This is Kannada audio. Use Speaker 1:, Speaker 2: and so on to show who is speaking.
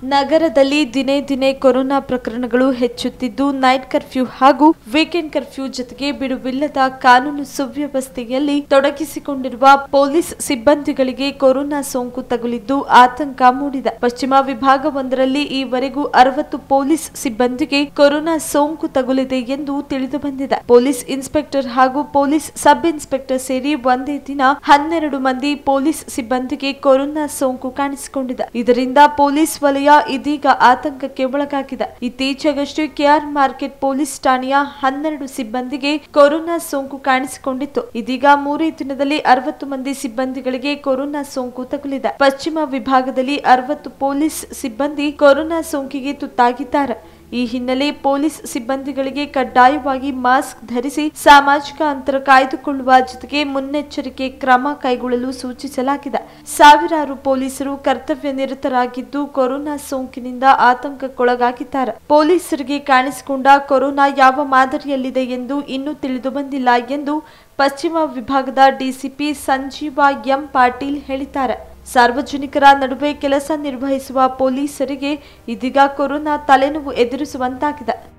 Speaker 1: ನಗರದಲ್ಲಿ ದಿನೇ ದಿನೇ ಕೊರೋನಾ ಪ್ರಕರಣಗಳು ಹೆಚ್ಚುತ್ತಿದ್ದು ನೈಟ್ ಕರ್ಫ್ಯೂ ಹಾಗೂ ವೀಕೆಂಡ್ ಕರ್ಫ್ಯೂ ಜೊತೆಗೆ ಬಿಡುವಿಲ್ಲದ ಕಾನೂನು ಸುವ್ಯವಸ್ಥೆಯಲ್ಲಿ ತೊಡಗಿಸಿಕೊಂಡಿರುವ ಪೊಲೀಸ್ ಸಿಬ್ಬಂದಿಗಳಿಗೆ ಕೊರೋನಾ ಸೋಂಕು ತಗುಲಿದ್ದು ಆತಂಕ ಮೂಡಿದೆ ಪಶ್ಚಿಮ ವಿಭಾಗವೊಂದರಲ್ಲಿ ಈವರೆಗೂ ಅರವತ್ತು ಪೊಲೀಸ್ ಸಿಬ್ಬಂದಿಗೆ ಕೊರೋನಾ ಸೋಂಕು ತಗುಲಿದೆ ಎಂದು ತಿಳಿದು ಬಂದಿದೆ ಪೊಲೀಸ್ ಇನ್ಸ್ಪೆಕ್ಟರ್ ಹಾಗೂ ಪೊಲೀಸ್ ಸಬ್ ಇನ್ಸ್ಪೆಕ್ಟರ್ ಸೇರಿ ಒಂದೇ ದಿನ ಹನ್ನೆರಡು ಮಂದಿ ಪೊಲೀಸ್ ಸಿಬ್ಬಂದಿಗೆ ಕೊರೋನಾ ಸೋಂಕು ಕಾಣಿಸಿಕೊಂಡಿದೆ ಇದರಿಂದ ಪೊಲೀಸ್ ವಲಯ ಇದೀಗ ಆತಂಕಕ್ಕೆ ಒಳಗಾಗಿದೆ ಇತ್ತೀಚೆಗಷ್ಟೇ ಕೆಆರ್ ಮಾರ್ಕೆಟ್ ಪೊಲೀಸ್ ಠಾಣೆಯ ಹನ್ನೆರಡು ಸಿಬ್ಬಂದಿಗೆ ಕೊರೋನಾ ಸೋಂಕು ಕಾಣಿಸಿಕೊಂಡಿತ್ತು ಇದೀಗ ಮೂರೇ ದಿನದಲ್ಲಿ ಅರವತ್ತು ಮಂದಿ ಸಿಬ್ಬಂದಿಗಳಿಗೆ ಕೊರೋನಾ ಸೋಂಕು ತಗುಲಿದೆ ಪಶ್ಚಿಮ ವಿಭಾಗದಲ್ಲಿ ಅರವತ್ತು ಪೊಲೀಸ್ ಸಿಬ್ಬಂದಿ ಕೊರೋನಾ ಸೋಂಕಿಗೆ ತುತ್ತಾಗಿದ್ದಾರೆ ಈ ಹಿನ್ನೆಲೆ ಪೊಲೀಸ್ ಸಿಬ್ಬಂದಿಗಳಿಗೆ ಕಡ್ಡಾಯವಾಗಿ ಮಾಸ್ಕ್ ಧರಿಸಿ ಸಾಮಾಜಿಕ ಅಂತರ ಕಾಯ್ದುಕೊಳ್ಳುವ ಜೊತೆಗೆ ಮುನ್ನೆಚ್ಚರಿಕೆ ಕ್ರಮ ಕೈಗೊಳ್ಳಲು ಸೂಚಿಸಲಾಗಿದೆ ಸಾವಿರಾರು ಪೊಲೀಸರು ಕರ್ತವ್ಯ ನಿರತರಾಗಿದ್ದು ಕೊರೋನಾ ಸೋಂಕಿನಿಂದ ಆತಂಕಕ್ಕೊಳಗಾಗಿದ್ದಾರೆ ಪೊಲೀಸರಿಗೆ ಕಾಣಿಸಿಕೊಂಡ ಕೊರೋನಾ ಯಾವ ಮಾದರಿಯಲ್ಲಿದೆ ಎಂದು ಇನ್ನೂ ತಿಳಿದು ಬಂದಿಲ್ಲ ಎಂದು ಪಶ್ಚಿಮ ವಿಭಾಗದ ಡಿಸಿಪಿ ಸಂಜೀವ ಎಂ ಪಾಟೀಲ್ ಹೇಳಿದ್ದಾರೆ ಸಾರ್ವಜನಿಕರ ನಡುವೆ ಕೆಲಸ ನಿರ್ವಹಿಸುವ ಪೊಲೀಸರಿಗೆ ಇದೀಗ ಕೊರೋನಾ ತಲೆನೋವು ಎದುರಿಸುವಂತಾಗಿದೆ